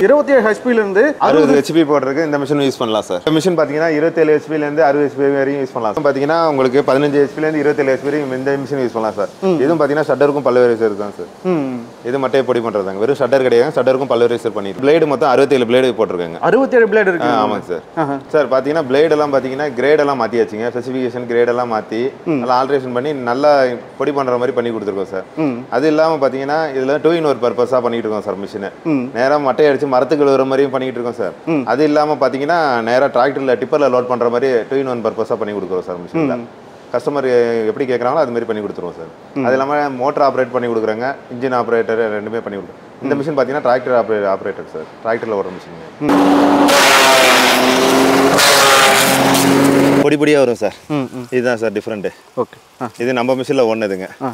இருபத்தி ஏழு ஹெச்பிலேருந்து அறுபது ஹெச்பி போடுறதுக்கு இந்த மிஷின் யூஸ் பண்ணலாம் சார் இந்த மிஷின் பார்த்தீங்கன்னா இருபத்தேழு ஹெச்பிலேருந்து அறுபது ஹெச்பி வரையும் யூஸ் பண்ணலாம் பார்த்தீங்கன்னா உங்களுக்கு பதினஞ்சு ஹெச்பிலேருந்து இருபத்தேழு ஹெச்பி வரையும் இந்த மிஷின் யூஸ் பண்ணலாம் சார் இதுவும் பார்த்தீங்கன்னா ஷட்டருக்கும் பல்வேறு தான் சார் இது மட்டையை பொடி பண்ணுறதாங்க வெறும் ஷட்டர் கிடையாது ஷட்டருக்கும் பல்வேறு பண்ணிட்டு பிளேடு மொத்தம் அறுபத்தேழு பிளேடு போட்டிருக்காங்க அறுபத்தி ஏழு பிளேட் இருக்கு ஆ, ஆமாங்க சார் சார் பார்த்தீங்கன்னா பிளேட் எல்லாம் பார்த்தீங்கன்னா கிரேட் எல்லாம் மாற்றியாச்சுங்க ஸ்பெசிஃபிகேஷன் கிரேட் எல்லாம் மாற்றி நல்லா ஆல்ட்ரேஷன் பண்ணி நல்லா பொடி பண்ணுற மாதிரி பண்ணி கொடுத்துருக்கோம் சார் அது இல்லாமல் பார்த்தீங்கன்னா இதில் டூ இன் ஒரு பர்பஸாக பண்ணிட்டு இருக்கோம் சார் மிஷினை நேராக மட்டை அடிச்சு மரத்துக்கு விழுற மாதிரியும் பண்ணிட்டு இருக்கோம் சார் அது இல்லாமல் பார்த்தீங்கன்னா நேராக டிராக்டரில் டிப்பரில் லோட் பண்ணுற மாதிரி டூ இன் ஒன் பர்பஸாக பண்ணி கொடுக்குறோம் சார் மிஷினில் கஸ்டமர் எப்படி கேட்குறாங்களோ அது மாதிரி பண்ணி கொடுத்துருவோம் சார் அது இல்லாமல் மோட்டர் ஆப்ரேட் பண்ணி கொடுக்குறாங்க இன்ஜின் ஆப்ரேட்டர் ரெண்டுமே பண்ணி கொடுக்குறோம் இந்த மிஷின் பார்த்தீங்கன்னா டிராக்டர் ஆப்ரேட் ஆப்ரேட்டர் சார் டிராக்டரில் ஓடுற மிஷின் பொடி பொடியாக வரும் சார் இதுதான் சார் டிஃப்ரெண்ட்டு ஓகே ஆ இது நம்ம மிஷினில் ஒன்றுதுங்க ஆ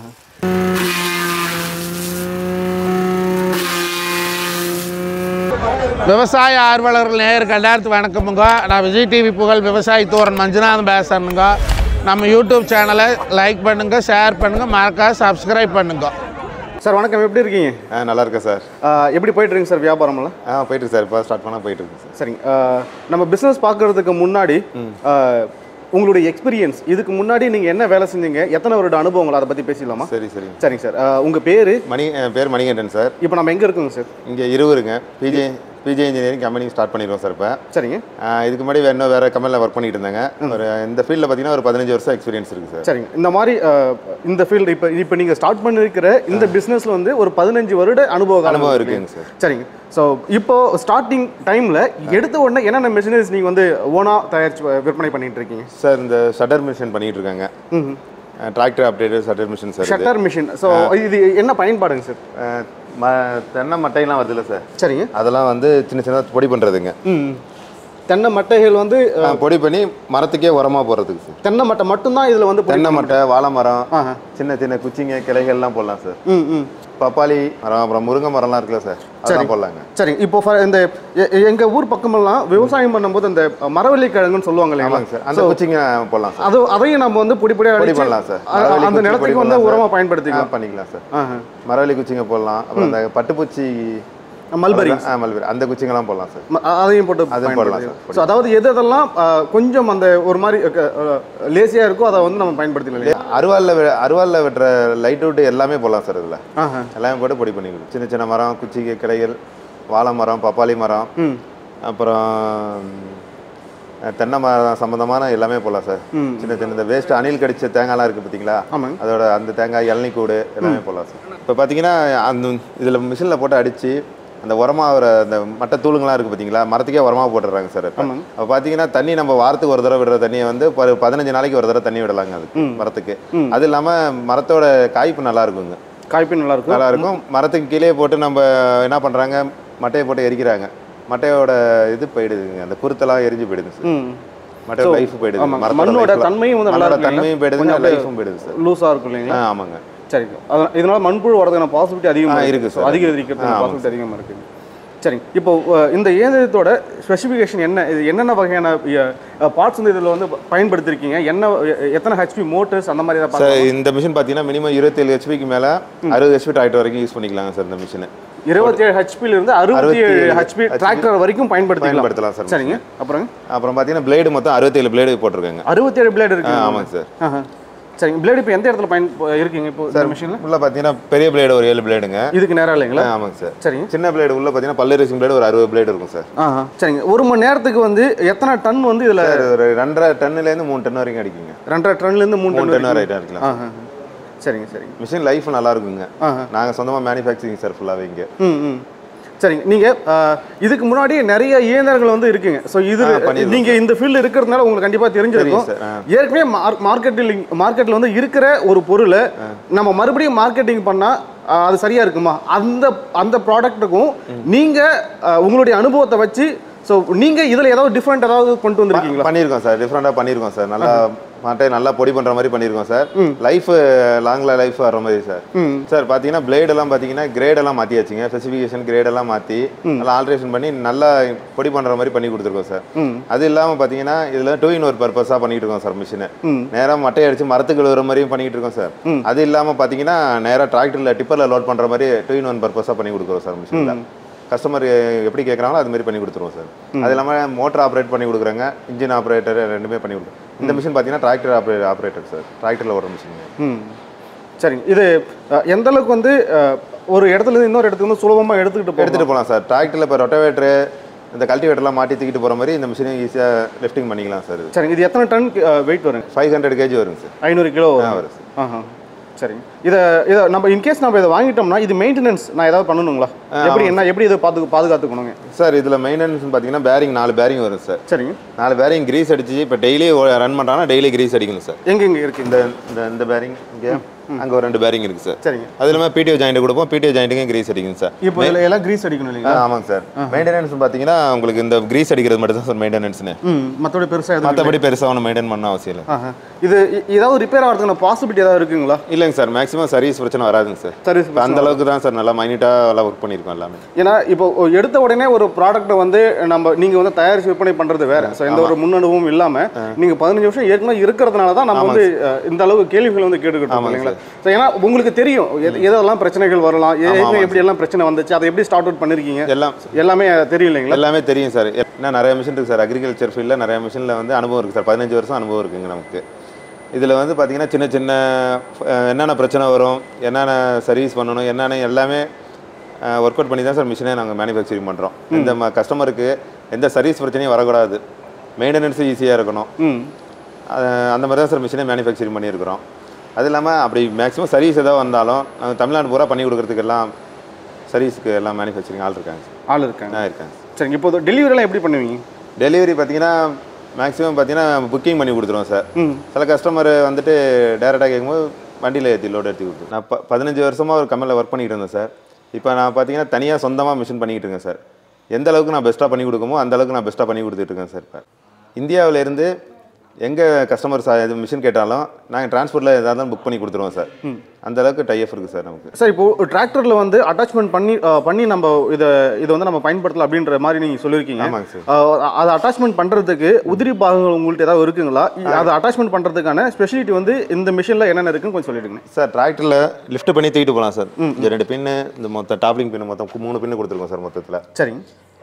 விவசாய ஆர்வலர்கள் நேயருக்கு எல்லாத்துக்கும் வணக்கமுங்க நான் விஜய் டிவி புகழ் விவசாயி தோரன் மஞ்சுநாதன் பேசுறேனுங்க நம்ம யூடியூப் சேனலை லைக் பண்ணுங்க ஷேர் பண்ணுங்க மறக்காம சப்ஸ்கிரைப் பண்ணுங்க சார் வணக்கம் எப்படி இருக்கீங்க ஆ நல்லா இருக்கேன் சார் ஆ, எப்படி போயிட்டு இருக்குங்க சார் வியாபாரம்லாம் ஆ போயிட்டு இருக்கு சார் இப்போ ஸ்டார்ட் பண்ணால் போயிட்டு இருக்கு சார் சரிங்க ஆ, நம்ம பிஸ்னஸ் பார்க்கறதுக்கு முன்னாடி ஆ, உங்களுடைய எக்ஸ்பீரியன்ஸ் இதுக்கு முன்னாடி நீங்கள் என்ன வேலை செஞ்சீங்க எத்தனை வருட அனுபவங்கள் அதை பற்றி பேசிடலாமா சரி சரி சரிங்க சார் உங்கள் பேர் மணி என் பேர் மணிகண்டன் சார் இப்போ நம்ம எங்கே இருக்கோங்க சார் இங்கே இருவருங்க PJ PJ engineering company start பண்ணிடுவோம் சார் இப்போ சரிங்க இதுக்கு முன்னாடி வேற இன்னும் வேறு கம்பெனியில் ஒர்க் பண்ணிட்டு இருந்தாங்க ஒரு இந்த ஃபீல்டில் பார்த்தீங்கன்னா ஒரு பதினஞ்சு வருஷம் எக்ஸ்பீரியன்ஸ் இருக்குது சார் சரிங்க இந்த மாதிரி ஆ, இந்த ஃபீல்டு இப்போ இப்போ நீங்கள் ஸ்டார்ட் பண்ணிருக்கிற இந்த பிஸ்னஸில் வந்து ஒரு பதினஞ்சு வருட அனுபவ காலம் அனுபவம் இருக்கு. இருக்குங்க சார் சரிங்க ஸோ இப்போ ஸ்டார்டிங் டைமில் எடுத்த உடனே என்னென்ன மிஷினரிஸ் நீங்கள் வந்து ஓனாக தயாரிச்சு விற்பனை பண்ணிட்டு இருக்கீங்க சார் இந்த ஷட்டர் மிஷின் பண்ணிட்டு இருக்காங்க tractor updater shutter machine sir இது. ஷட்டர் மிஷின் ஸோ இது என்ன பயன்பாடுங்க சார் அஹ், ம- தென்னை மட்டையெல்லாம் வருதுல்ல சார் சரிங்க அதெல்லாம் வந்து சின்ன சின்னதாக பொடி பண்ணுறதுங்க ம் தென்னை மட்டைகள் வந்து அ, பொடி பண்ணி மரத்துக்கே உரமாக போடுறதுக்கு சார் தென்னை மட்டை மட்டும்தான் இதில் வந்து தென்னை மட்டை வாழை மரம் ஆஹா. சின்ன சின்ன குச்சிங்க கிளைகள்லாம் போடலாம் சார் ம் ம் பப்பாளி மரம் அப்புறம் முருங்கை மரம்லாம் இருக்குல்ல சார் அதெல்லாம் போடலாங்க சரிங்க இப்போ for இந்த எ- எ- எங்க ஊர் பக்கமெல்லாம் விவசாயம் பண்ணும்போது அந்த மரவள்ளி கிழங்குன்னு சொல்லுவாங்க இல்லைங்களா ஆமாங்க சார் அந்த குச்சிங்க போடலாம் சார் அது அதையும் நம்ம வந்து பொடி பொடியாக பொடி அடிச்சு பண்ணலாம் சார் அ- மரவள்ளி அந்த குச்சி நிலத்துக்கு பொடி வந்து பண்ணலாம் உரமா சார். பயன்படுத்திக்கலாம் ஆ, பண்ணிக்கலாம் சார் ஆஹா. மரவள்ளி குச்சிங்க போடலாம் அப்புறம் அந்த பட்டுப்பூச்சி மல்பரி ஆ மல்பெரி அந்த குச்சிங்கெல்லாம் போடலாம் சார் ம- அ- அதையும் போட்டு அதுவும் போடலாம் சார், ஸோ அதாவது எது எதெல்லாம் அ, கொஞ்சம் அந்த ஒரு மாதிரி லேசியாக இருக்கோ அதை வந்து நம்ம பயன்படுத்திக்கலாம் இல்லையா அருவாளில் அருவாளில் வெட்டுற லைட் அவுட் எல்லாமே போடலாம் சார் இதில் ஆஹா. எல்லாமே போட்டு பொடி பண்ணிக்கலாம் சின்ன சின்ன மரம் குச்சி கிளைகள் வாழை மரம் பப்பாளி மரம் ம் அப்புறம் அஹ், தென்னை மரம் சம்மந்தமான எல்லாமே போடலாம் சார் சின்ன சின்ன இந்த வேஸ்ட் அணில் கடிச்ச தேங்காய்லாம் இருக்குது பார்த்தீங்களா ஆமாங்க அதோட அந்த தேங்காய் இளநீ கூடு எல்லாமே போடலாம் சார் இப்போ பார்த்தீங்கன்னா அந்த இதில் மிஷினில் போட்டு அடித்து அந்த உரமாக வர அந்த மட்டை தூளுங்களாம் இருக்குது பார்த்தீங்களா மரத்துக்கே உரமாக போட்டுடுறாங்க சார் இப்போ ஆமாங்க. அப்போ பார்த்தீங்கன்னா தண்ணி நம்ம வாரத்துக்கு ஒரு தடவை விடுற தண்ணியை வந்து ஒரு பதினஞ்சு நாளைக்கு ஒரு தடவை தண்ணி விடலாங்க அதுக்கு மரத்துக்கு அது இல்லாமல் மரத்தோட காய்ப்பு நல்லா இருக்குங்க காய்ப்பு நல்லா இருக்கும் நல்லா இருக்கும் மரத்துக்கு கீழே போட்டு நம்ம என்ன பண்ணுறாங்க மட்டையை போட்டு எரிக்கிறாங்க மட்டையோட இது போயிடுதுங்க அந்த குருத்தெல்லாம் எரிஞ்சு போயிடுது சார் ம் மட்டையோட லைஃப் போயிடுது ஆமாங்க. மரத்தோட மண்ணோட life ல- தன்மையும் வந்து நல்லா மண்ணோட இருக்கும் தன்மையும் போயிடுதுங்க கொஞ்சம் அப்படியே லைஃபும் போயிடுது சார் லூஸாக இருக்கும் இல்லைங்களா ஆ ஆமாங்க சரிங்க அதான் இதனால மண்புழு வரதுக்கான பாசிபிலிட்டி அதிகமாக ஆ, இருக்கு சார். அதிகரிக்கிறதுக்கு ஆ, ஆமாங்க பாசிபிலிட்டி அதிகமாக இருக்குங்க சரிங்க இப்போ அஹ், இந்த இயந்திரத்தோட ஸ்பெசிஃபிகேஷன் என்ன இது என்னென்ன வகையான பார்ட்ஸ் வந்து இதில் வந்து பயன்படுத்திருக்கீங்க என்ன எ- எத்தனை ஹெச்பி மோட்டர்ஸ் அந்த மாதிரி ஏதாவது சார் இந்த மிஷின் பார்த்தீங்கன்னா மினிமம் இருபத்தேழு ஹெச்பிக்கு மேலே அறுபது ஹெச்பி டிராக்டர் வரைக்கும் யூஸ் பண்ணிக்கலாங்க சார் இந்த மிஷினை இருபத்தி ஏழு ஹெச்பில இருந்து அறுபத்தி ஏழு 67 ஹெச்பி டிராக்டர் வரைக்கும் பயன்படுத்திக்கலாம் பயன்படுத்தலாம் சார் சரிங்க அப்புறம் அப்புறம் பார்த்தீங்கன்னா பிளேடு மொத்தம் அறுபத்தேழு பிளேடு போட்டிருக்காங்க அறுபத்தி ஏழு பிளேட் ஆ, இருக்கு ஆமாங்க சார் ஆஹா. சரிங்க பிளேட் இப்போ எந்த இடத்துல பயன் இருக்கீங்க இப்போ இந்த மிஷினில் உள்ள பார்த்தீங்கன்னா பெரிய பிளேடு ஒரு ஏழு பிளேடுங்க இதுக்கு நேரம் இல்லைங்களா ஆ, ஆமாங்க சார் சரிங்க சின்ன பிளேடு உள்ள பார்த்தீங்கன்னா பல்லு ரேசிங் பிளேடு ஒரு அறுபது பிளேடு இருக்கும் சார் ஆஹா சரிங்க ஒரு மணி நேரத்துக்கு வந்து எத்தனை டன் வந்து இதில் சார் ஒரு ரெண்டரை டன்னுலேருந்து மூணு டன் வரைக்கும் அடிக்குங்க ரெண்டரை டன்லேருந்து மூணு மூணு டன் டன் வரைக்கும் அடிக்கலாம் ஆஹா சரிங்க சரிங்க மிஷின் லைஃப் நல்லா இருக்குங்க ஆஹா. நாங்கள் சொந்தமாக மேனுஃபேக்சரிங் சார் ஃபுல்லாகவே இங்கே ம் ம் சரிங்க நீங்கள் இதுக்கு முன்னாடி நிறைய இயந்திரங்கள் வந்து இருக்குங்க ஸோ இது ஆ, பண்ணிருக்கோம் நீங்கள் இந்த ஃபீல்டு இருக்கிறதுனால உங்களுக்கு கண்டிப்பாக தெரிஞ்சிருக்கும் தெரியும் சார், ஏற்கனவே மார்க்கெட்டில் மார்க்கெட்டில் வந்து இருக்கிற ஒரு பொருளை நம்ம மறுபடியும் மார்க்கெட்டிங் பண்ணால் அது சரியா இருக்குமா அந்த அந்த ப்ராடக்ட்டுக்கும் நீங்கள் உங்களுடைய அனுபவத்தை வச்சு ஸோ நீங்கள் இதில் ஏதாவது டிஃப்ரெண்ட் ஏதாவது கொண்டு வந்திருக்கீங்களா பண்ணியிருக்கோம் சார் டிஃப்ரெண்டாக பண்ணியிருக்கோம் சார் நல்லா மாட்டை நல்லா பொடி பண்ணுற மாதிரி பண்ணியிருக்கோம் சார் லைஃப் லாங்கில் லைஃப் வர மாதிரி சார் சார் பார்த்தீங்கன்னா blade எல்லாம் பார்த்தீங்கன்னா கிரேட் எல்லாம் மாற்றியாச்சுங்க ஸ்பெசிஃபிகேஷன் கிரேட் எல்லாம் மாற்றி நல்லா ஆல்ட்ரேஷன் பண்ணி நல்லா பொடி பண்ணுற மாதிரி பண்ணி கொடுத்துருக்கோம் சார் அது இல்லாமல் பார்த்தீங்கன்னா இதில் டூ இன் ஒரு பர்பஸாக பண்ணிட்டு இருக்கோம் சார் மிஷினை நேராக மட்டை அடிச்சு மரத்துக்கு விழுற மாதிரியும் பண்ணிட்டு இருக்கோம் சார் அது இல்லாமல் பார்த்தீங்கன்னா நேராக டிராக்டரில் டிப்பரில் லோட் பண்ணுற மாதிரி டூ இன் ஒன் பர்பஸாக பண்ணி கொடுக்குறோம் சார் மிஷினில் கஸ்டமர் எப்படி கேட்குறாங்களோ அது மாதிரி பண்ணி கொடுத்துருவோம் சார் அது இல்லாமல் மோட்டர் ஆப்ரேட் பண்ணி கொடுக்குறாங்க இன்ஜின் ஆப்ரேட்டர் ரெண்டுமே பண்ணி கொடுக்குறோம் இந்த மிஷின் பார்த்தீங்கன்னா டிராக்டர் ஆப்ரே ஆப்ரேட்டர் சார் டிராக்டரில் ஓடுற மிஷின் ம் சரிங்க இது அஹ், எந்த அளவுக்கு வந்து அஹ், ஒரு இடத்துல இருந்து இன்னொரு இடத்துக்கு வந்து சுலபமாக எடுத்துக்கிட்டு போகிறது எடுத்துகிட்டு போகலாம் சார் டிராக்டரில் இப்போ ரொட்டவேட்ரு இந்த கல்டிவேட்டர்லாம் மாட்டி தூக்கிட்டு போகிற மாதிரி இந்த மிஷினை ஈஸியாக லிஃப்டிங் பண்ணிக்கலாம் சார் சரிங்க இது எத்தனை டன் வெயிட் வருங்க ஃபைவ் ஹண்ட்ரட் கேஜி வருங்க சார் ஐநூறு கிலோ ஆ வரும் வரும் சார் ஆஹா சரிங்க இதை இதை நம்ம இன்கேஸ் நம்ம இதை வாங்கிட்டோம்னா இது மெயின்டெனன்ஸ் நான் ஏதாவது பண்ணணுங்களா எப்படி என்ன எப்படி இதை பார்த்து பாதுகாத்துக்கணுங்க சார் இதில் மெயின்டெனன்ஸ் பார்த்தீங்கன்னா பேரிங் நாலு பேரிங் வரும் சார் சரிங்க நாலு பேரிங் கிரீஸ் அடிச்சு இப்போ டெய்லி ரன் பண்ணுறாங்கன்னா டெய்லி கிரீஸ் அடிக்கணும் சார் எங்க எங்க இருக்கு இந்த இந்த இந்த பேரிங் இங்கே அங்கே ஒரு ரெண்டு பேரிங் இருக்குது சார் சரிங்க அது இல்லாமல் பிடிஓ ஜாயிண்ட் கொடுப்போம் பிடிஓ ஜாயிண்ட்டுக்கும் கிரீஸ் அடிக்கணும் சார் இப்போ இதில் எல்லாம் கிரீஸ் அடிக்கணும் ஆ, இல்லைங்களா ஆமாங்க சார் மெயின்டெனன்ஸ் பார்த்தீங்கன்னா உங்களுக்கு இந்த கிரீஸ் அடிக்கிறது மட்டும் தான் சார் மெயின்டெனன்ஸ்னு ம் மற்றபடி பெருசாக எதுவும் மற்றபடி பெருசாக ஒன்றும் மெயின்டைன் பண்ண அவசியம் இல்லை ஆஹா இது இ- ஏதாவது ரிப்பேர் ஆகிறதுக்கான பாசிபிலிட்டி ஏதாவது இருக்குங்களா இல்லைங்க சார் மேக்ஸிமம் சர்வீஸ் பிரச்சனை வராதுங்க சார் சர்வீஸ் இப்போ அந்த அளவுக்கு தான் சார் நல்லா மைனியூட்டாக எல்லாம் ஒர்க் பண்ணியிருக்கோம் எல்லாமே ஏன்னா இப்போ ஒ- எடுத்த உடனே ஒரு ப்ராடக்ட்டை வந்து நம்ம நீங்கள் வந்து தயாரித்து விற்பனை பண்ணுறது வேற ஸோ எந்த ஒரு முன்னனுபவமும் இல்லாமல் நீங்கள் பதினஞ்சு வருஷம் ஏற்கனவே இருக்கிறதுனால தான் நம்ம வந்து அஹ், இந்த அளவு கேள்விகள் வந்து கேட்டுக்கிட்டு இருக்கோம் இல்லைங்களா ஸோ ஏன்னா உங்களுக்கு தெரியும் எது- எதெல்லாம் பிரச்சனைகள் வரலாம் எ- ஏற்கனவே எப்படி எல்லாம் பிரச்சனை வந்துச்சு அதை எப்படி ஸ்டார்ட் அவுட் பண்ணிருக்கீங்க எல்லாம் எல்லாமே தெரியும் இல்லைங்களா எல்லாமே தெரியும் சார் ஏன்னா நிறைய மிஷின் இருக்குது சார் அக்ரிகல்ச்சர் ஃபீல்டில் நிறைய மிஷினில் வந்து அனுபவம் இருக்குது சார் பதினஞ்சு வருஷம் அனுபவம் இருக்குங்க நமக்கு இதில் வந்து பார்த்தீங்கன்னா சின்ன சின்ன அஹ், என்னென்ன பிரச்சனை வரும் என்னென்ன சர்வீஸ் பண்ணணும் என்னென்ன எல்லாமே ஒர்க் அவுட் பண்ணி தான் சார் மிஷினே நாங்கள் மேனுஃபேக்சரிங் பண்ணுறோம் இந்த கஸ்டமருக்கு எந்த சர்வீஸ் பிரச்சனையும் வரக்கூடாது மெயின்டெனன்ஸும் ஈஸியாக இருக்கணும் ம் அஹ், அந்த மாதிரி தான் சார் மிஷினே மேனுஃபேக்சரிங் பண்ணியிருக்கிறோம் அது இல்லாமல் அப்படி மேக்ஸிமம் சர்வீஸ் ஏதாவது வந்தாலும் நாங்கள் தமிழ்நாடு பூரா பண்ணி கொடுக்குறதுக்கு எல்லாம் சர்வீஸ்க்கு எல்லாம் மேனுஃபேக்சரிங் ஆள் இருக்காங்க சார் ஆள் இருக்காங்க நான் இருக்கேன் சரிங்க இப்போ டெலிவரிலாம் எப்படி பண்ணுவீங்க டெலிவரி பார்த்தீங்கன்னா மேக்ஸிமம் பார்த்தீங்கன்னா புக்கிங் பண்ணி கொடுத்துருவோம் சார் ம் சில கஸ்டமர் வந்துட்டு டேரெக்டாக கேட்கும்போது வண்டியில் ஏற்றி லோடு ஏற்றி கொடுத்து நான் ப பதினஞ்சு வருஷமாக ஒரு கம்பெனியில் ஒர்க் பண்ணிட்டு இருந்தேன் சார் இப்போ நான் பார்த்தீங்கன்னா தனியாக சொந்தமாக மிஷின் பண்ணிக்கிட்டு இருக்கேன் சார் எந்த அளவுக்கு நான் பெஸ்ட்டாக பண்ணி கொடுக்குமோ அந்த அளவுக்கு நான் பெஸ்ட்டாக பண்ணி கொடுத்துட்டு இருக்கேன் சார் இப்போ இந்தியாவுல இருந்து எங்கே கஸ்டமர்ஸ் இது மிஷின் கேட்டாலும் நாங்கள் டிரான்ஸ்போர்ட்டில் எதாக இருந்தாலும் புக் பண்ணி கொடுத்துருவோம் சார் அந்த அளவுக்கு டைஎஃப் இருக்குது சார் நமக்கு சார் இப்போ டிராக்டரில் வந்து அட்டாச்மெண்ட் பண்ணி அஹ், பண்ணி நம்ம இதை இதை வந்து நம்ம பயன்படுத்தலாம் அப்படின்ற மாதிரி நீங்கள் சொல்லியிருக்கீங்க ஆமாங்க சார் அஹ், அதை அட்டாச்மெண்ட் பண்ணுறதுக்கு உதிரி பாகங்கள் உங்கள்ட்ட ஏதாவது இருக்குங்களா இ- அதை அட்டாச்மெண்ட் பண்ணுறதுக்கான ஸ்பெஷாலிட்டி வந்து இந்த மிஷினில் என்னென்ன இருக்குன்னு கொஞ்சம் சொல்லிடுங்க சார் டிராக்டரில் லிஃப்ட் பண்ணி தூக்கிட்டு போகலாம் சார் இந்த ரெண்டு பின்னு இந்த மொத்தம் டாப்லிங் பின்னு மொத்தம் மூணு பின்னு கொடுத்துருக்கோம் சார் மொத்தத்தில் சரிங்க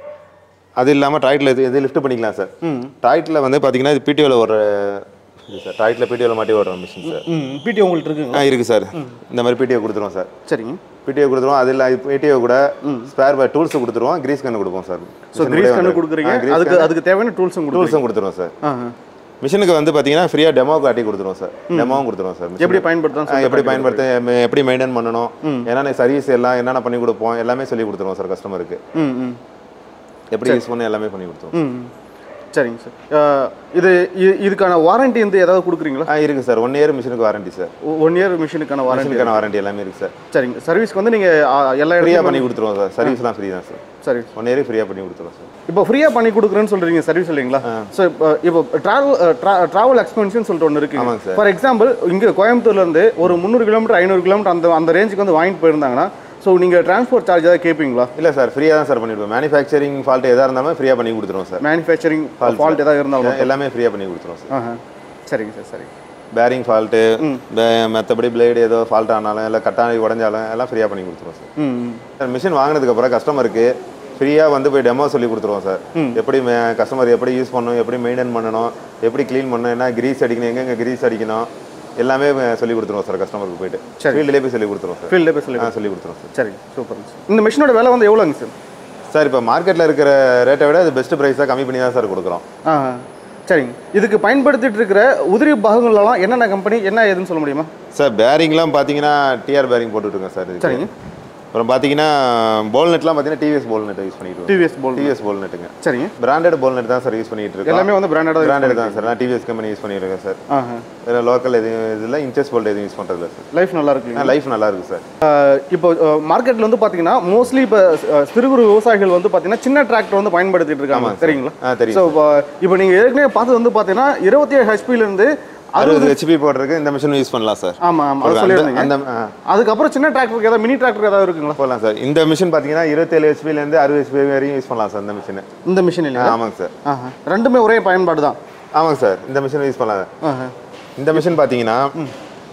அது இல்லாமல் டிராக்டில் இது இது லிஃப்ட் பண்ணிக்கலாம் சார் ம் டிராக்டில் வந்து பார்த்தீங்கன்னா இது பிடிஓவில் ஒரு இது சார் டிராக்டில் பிடிஓவில் மாட்டி ஓடுற மிஷின் சார் ம் பிடி உங்கள்ட்ட இருக்குங்களா ஆ இருக்குது சார் இந்த மாதிரி பிடிஓ கொடுத்துருவோம் சார் சரிங்க பிடிஓ கொடுத்துருவோம் அது இல்லை பிடிஓ கூட ஸ்பேர் பை டூல்ஸ் கொடுத்துருவோம் கிரீஸ் கன்று கொடுப்போம் சார் ஸோ கிரீஸ் கண்ணு கொடுக்குறீங்க அதுக்கு அதுக்கு தேவையான டூல்ஸும் கொடுக்குறீங்க டூல்ஸும் கொடுத்துருவோம் சார் ஆ ஆ. மிஷினுக்கு வந்து பார்த்தீங்கன்னா ஃப்ரீயாக டெமோ காட்டி கொடுத்துருவோம் சார் டெமோவும் கொடுத்துருவோம் சார் எப்படி machine. பயன்படுத்தலாம் ஆ, எப்படி பயன்படுத்த எம், எப்படி மெயின்டைன் பண்ணணும் என்னென்ன சர்வீஸ் எல்லாம் என்னென்ன பண்ணி கொடுப்போம் எல்லாமே சொல்லி கொடுத்துருவோம் சார் கஸ்டமருக்கு ம் ம் எப்படி யூஸ் பண்ணி எல்லாமே பண்ணி கொடுத்துருவோம் ம் சரிங்க சார் அஹ், இது இ- இதுக்கான வாரண்டி வந்து ஏதாவது கொடுக்குறீங்களா ஆ இருக்குது சார் ஒன் இயர் மிஷினுக்கு வாரண்டி சார் ஒன் இயர் மிஷினுக்கான வாரண்டி மிஷினுக்கான வாரண்டி எல்லாமே இருக்குது சார் சரிங்க சர்வீஸ்க்கு வந்து நீங்கள் எல்லா ஃப்ரீயாக இடத்துலையும் பண்ணி கொடுத்துருவோம் சார் சர்வீஸ்லாம் ஃப்ரீ தான் சார் சரி ஒன் இயருக்கு ஃப்ரீயாக பண்ணி கொடுத்துருவோம் சார் இப்போ ஃப்ரீயாக பண்ணி கொடுக்குறேன்னு சொல்கிறீங்க சர்வீஸ் இல்லைங்களா ஸோ இப்போ இப்போ ட்ராவல் ட்ராவல் எக்ஸ்பென்ஷன் சொல்லிட்டு ஒன்று இருக்கு ஆமாங்க சார். ஃபார் எக்ஸாம்பிள் இங்கே கோயம்புத்தூர்லேருந்து ஒரு முந்நூறு கிலோமீட்டர் ஐநூறு கிலோமீட்டர் அந்த அந்த ரேஞ்சுக்கு வந்து வாங்கிட்டு போயிருந்தாங்கன்னா ஸோ நீங்கள் டிரான்ஸ்போர்ட் சார்ஜ் ஏதாவது கேட்பீங்களா இல்லை சார் ஃப்ரீயாக தான் சார் பண்ணிவிடுவோம் மேனுஃபேக்சரிங் ஃபால்ட் எதாக இருந்தாலும் ஃப்ரீயாக பண்ணி கொடுத்துருவோம் சார் மேனுஃபேக்சரிங் ஃபால்ட் ஏதாவது இருந்தாலும் எல்லாமே ஃப்ரீயாக பண்ணி கொடுத்துருவோம் சார் ஆஹா சரிங்க சார் சரிங்க பேரிங் ஃபால்ட்டு மற்றபடி பிளேடு ஏதோ ஃபால்ட் ஆனாலும் இல்லை கட்டாணி உடஞ்சாலும் எல்லாம் ஃப்ரீயாக பண்ணி கொடுத்துருவோம் சார் ம் ம். சார் மிஷின் வாங்கினதுக்கப்புறம் கஸ்டமருக்கு ஃப்ரீயாக வந்து போய் டெமோ சொல்லி கொடுத்துருவோம் சார் எப்படி கஸ்டமர் எப்படி யூஸ் பண்ணணும் எப்படி மெயின்டைன் பண்ணணும் எப்படி க்ளீன் பண்ணணும் என்ன கிரீஸ் அடிக்கணும் எங்கெங்கே கிரீஸ் அடிக்கணும் எல்லாமே அஹ், சொல்லி கொடுத்துருவோம் சார் கஸ்டமருக்கு போயிட்டு சரி. ஃபீல்டுலேயே போய் சொல்லி கொடுத்துருவோம் சார் ஃபீல்டில் போய் சொல்லி ஆ சொல்லி கொடுத்துருவோம் சார் சரிங்க சூப்பர் இந்த மிஷினோட விலை வந்து எவ்வளோங்க சார் சார் இப்போ மார்க்கெட்டில் இருக்கிற ரேட்டை விட அது பெஸ்ட் ப்ரைஸாக கம்மி பண்ணி தான் சார் கொடுக்குறோம் ஆ சரிங்க இதுக்கு பயன்படுத்திட்டு இருக்கிற உதிரி பாகங்கள்லாம் என்னென்ன கம்பெனி என்ன ஏதுன்னு சொல்ல முடியுமா சார் பேரிங்லாம் பார்த்தீங்கன்னா டிஆர் பேரிங் போட்டுட்ருக்கோம் சார் இதுக்கு. சரிங்க அப்புறம் பார்த்தீங்கன்னா போல் நெட்லாம் பார்த்தீங்கன்னா டிவிஎஸ் போல் நெட் யூஸ் பண்ணிட்டு இருக்கோம் டிவிஎஸ் போல் டிவிஎஸ் போல் நெட்டுங்க சரிங்க பிராண்டட் போல் நெட் தான் சார் யூஸ் பண்ணிட்டு இருக்கோம் எல்லாமே வந்து பிராண்டடாக பிராண்டட் தான் சார் நான் டிவிஎஸ் கம்பெனி யூஸ் பண்ணிட்டு இருக்கேன் சார் ஆஹா வேறு லோக்கல் எதுவும் இதில் இன்ச்சஸ் போல்ட் எதுவும் யூஸ் பண்ணுறதில்ல சார் லைஃப் நல்லா இருக்குங்க லைஃப் நல்லா இருக்கு சார் இப்போ மார்க்கெட்டில் வந்து பார்த்தீங்கன்னா மோஸ்ட்லி இப்போ சிறு குறு விவசாயிகள் வந்து பார்த்தீங்கன்னா சின்ன டிராக்டர் வந்து பயன்படுத்திட்டு இருக்காங்க ஆமாங்க சார். சரிங்களா ஆ தெரியும் ஸோ இப்போ நீங்கள் ஏற்கனவே பார்த்தது வந்து பார்த்தீங்கன்னா இருபத்தி ஏழு ஹெச்பிலேருந்து அறுபது ஹெச்பி போடுறதுக்கு இந்த மிஷின் யூஸ் பண்ணலாம் சார் ஆமாம் ஆமாம் அது அந்த சொல்லியிருந்தீங்க அந்த ஆ, அதுக்கப்புறம் சின்ன டிராக்டருக்கு ஏதாவது மினி டிராக்டர் ஏதாவது இருக்குங்களா போடலாம் சார் இந்த மிஷின் பார்த்தீங்கன்னா இருபத்தேழு ஹெச்பிலேருந்து அறுபது ஹெச்பி வரையும் யூஸ் பண்ணலாம் சார் இந்த மிஷின் இந்த மிஷின் இல்லையா ஆமாங்க சார் ஆஹா ரெண்டுமே ஒரே பயன்பாடு தான் ஆமாங்க சார் இந்த மிஷின் யூஸ் பண்ணலாம் ஆஹா இந்த மிஷின் பார்த்தீங்கன்னா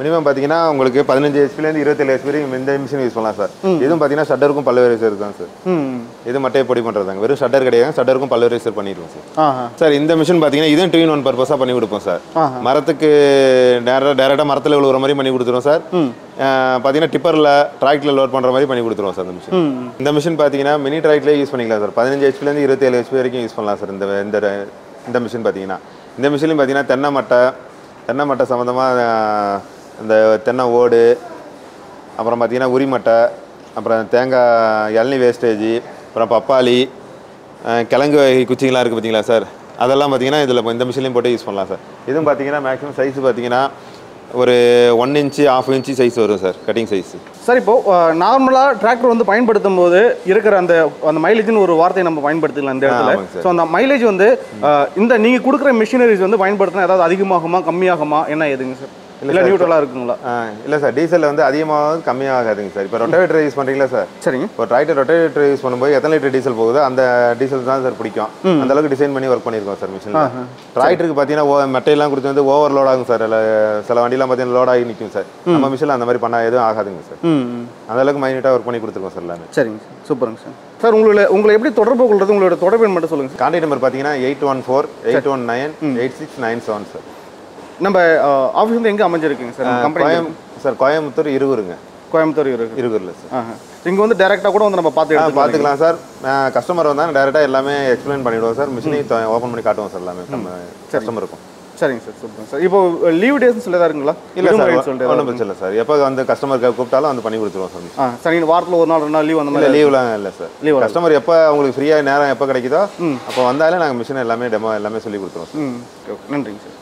மினிமம் பார்த்தீங்கன்னா உங்களுக்கு பதினஞ்சு ஹெச்பிலேருந்து இருபத்தேழு ஹெச்பி வரைக்கும் இந்த மிஷின் யூஸ் பண்ணலாம் சார் இதுவும் பார்த்தீங்கன்னா ஷட்டருக்கும் பல்வேறு தான் சார் ம் இது மட்டும் பொடி பண்ணுறதாங்க வெறும் ஷட்டர் கிடையாது ஷட்டருக்கும் பல்வேறு பண்ணிடுவோம் சார் ஆஹா சார் இந்த மிஷின் பார்த்தீங்கன்னா இதுவும் டூ இன் ஒன் பர்பஸாக பண்ணி கொடுப்போம் சார் ஆஹா. மரத்துக்கு டேரக்டாக டேரெக்டாக மரத்தில் விழுவுற மாதிரி பண்ணி கொடுத்துருவோம் சார் பார்த்தீங்கன்னா டிப்பரில் டிராக்டரில் லோட் பண்ணுற மாதிரி பண்ணி கொடுத்துருவோம் சார் இந்த மிஷின் ம் இந்த மிஷின் பார்த்தீங்கன்னா மினி டிராக்டர்லேயே யூஸ் பண்ணிக்கலாம் சார் பதினஞ்சு ஹெச்பிலேருந்து இருபத்தேழு ஹெச்பி வரைக்கும் யூஸ் பண்ணலாம் சார் இந்த இந்த இந்த மிஷின் பார்த்தீங்கன்னா இந்த மிஷின்லையும் பார்த்தீங்கன்னா தென்னை மட்டை தென்னை மட்டை சம்மந்தமாக இந்த தென்னை ஓடு அப்புறம் பார்த்தீங்கன்னா உரி மட்டை அப்புறம் தேங்காய் இளநி வேஸ்டேஜ் அப்புறம் பப்பாளி அஹ், கிழங்கு வகை குச்சிங்கெலாம் இருக்குது பார்த்தீங்களா சார் அதெல்லாம் பார்த்தீங்கன்னா இதில் இந்த மிஷின்லையும் போட்டு யூஸ் பண்ணலாம் சார் இதுவும் பார்த்தீங்கன்னா மேக்ஸிமம் சைஸ் பார்த்தீங்கன்னா ஒரு one inch half inch size வரும் சார் கட்டிங் சைஸ் சார் இப்போ நார்மலாக டிராக்டர் வந்து பயன்படுத்தும் போது இருக்கிற அந்த அந்த மைலேஜ்னு ஒரு வார்த்தையை நம்ம பயன்படுத்திக்கலாம் இந்த இடத்துல ஆமாங்க சார். ஸோ அந்த மைலேஜ் வந்து அஹ், இந்த நீங்கள் கொடுக்குற மிஷினரிஸ் வந்து பயன்படுத்தினா ஏதாவது அதிகமாகுமா கம்மியாகுமா என்ன ஏதுங்க சார் இல்லை நியூட்ரலாக இருக்குங்களா இல்லை சார் டீசலில் வந்து அதிகமாக கம்மியாகாதுங்க சார் இப்போ ரொட்டவேட்டர் யூஸ் பண்ணுறீங்களா சார் சரிங்க இப்போ டிராக்டர் ரொட்டேட்டர் யூஸ் பண்ணும்போது எத்தனை லிட்டர் டீசல் போகுதோ அந்த டீசல் தான் சார் பிடிக்கும் அந்த அளவுக்கு டிசைன் பண்ணி ஒர்க் பண்ணியிருக்கோம் சார் மிஷினில் டிராக்டருக்கு பார்த்தீங்கன்னா ஓ மெட்டையெல்லாம் கொடுத்து வந்து ஓவர் லோட் ஆகும் சார் இல்லை சில வண்டிலாம் பார்த்தீங்கன்னா லோட் ஆகி நிற்கும் சார் நம்ம மிஷினில் அந்த மாதிரி பண்ணால் எதுவும் ஆகாதுங்க சார் ம் ம். அந்த அளவுக்கு மைனியூட்டாக ஒர்க் பண்ணி கொடுத்துருக்கோம் சார் எல்லாமே சரிங்க சார் சூப்பருங்க சார் சார் உங்களை உங்களை எப்படி தொடர்பு கொள்வது உங்களோட தொடர்பு எண் மட்டும் சொல்லுங்கள் சார் கான்டாக்ட் நம்பர் பார்த்தீங்கன்னா eight one four eight one nine eight six nine seven sir நம்ம ஆஃபீஸ் வந்து எங்கே அமைஞ்சிருக்குங்க சார் கம்பெனி கோயம் சார் கோயம்புத்தூர் இருவருங்க கோயம்புத்தூர் இருக்கு இருவரில் சார் ஆஹா இங்கே வந்து டேரெக்டாக கூட வந்து நம்ம பார்த்து ஆ எடுத்துக்கலாம் பார்த்துக்கலாம் சார் கஸ்டமர் வந்தால் டேரெக்டாக எல்லாமே எக்ஸ்பிளைன் பண்ணிவிடுவோம் சார் மிஷினையும் ஓப்பன் பண்ணி காட்டுவோம் சார் எல்லாமே நம்ம கஸ்டமருக்கும் சரிங்க சார் சூப்பர் சார் இப்போ லீவ் டேஸ் சொல்லிதான் இருக்குங்களா இல்லை சார் விடுமுறைன்னு சொல்லிட்டு ஒன்றும் பிரச்சனை இல்லை சார் எப்போ வந்து கஸ்டமர் கூப்பிட்டாலும் வந்து பண்ணி கொடுத்துருவோம் சார் ஆ சரி வாரத்தில் ஒரு நாள் ரெண்டு நாள் லீவ் அந்த இல்லை மாதிரி லீவ்லாம் இல்லை சார் Leave வராது. கஸ்டமர் எப்போ அவங்களுக்கு ஃப்ரீயாக நேரம் எப்போ கிடைக்குதோ அப்போ வந்தாலே நாங்கள் மிஷின் எல்லாமே டெமோ எல்லாமே சொல்லி கொடுத்துருவோம் சார் ம் ஓகே ஓகே நன்றிங்க சார்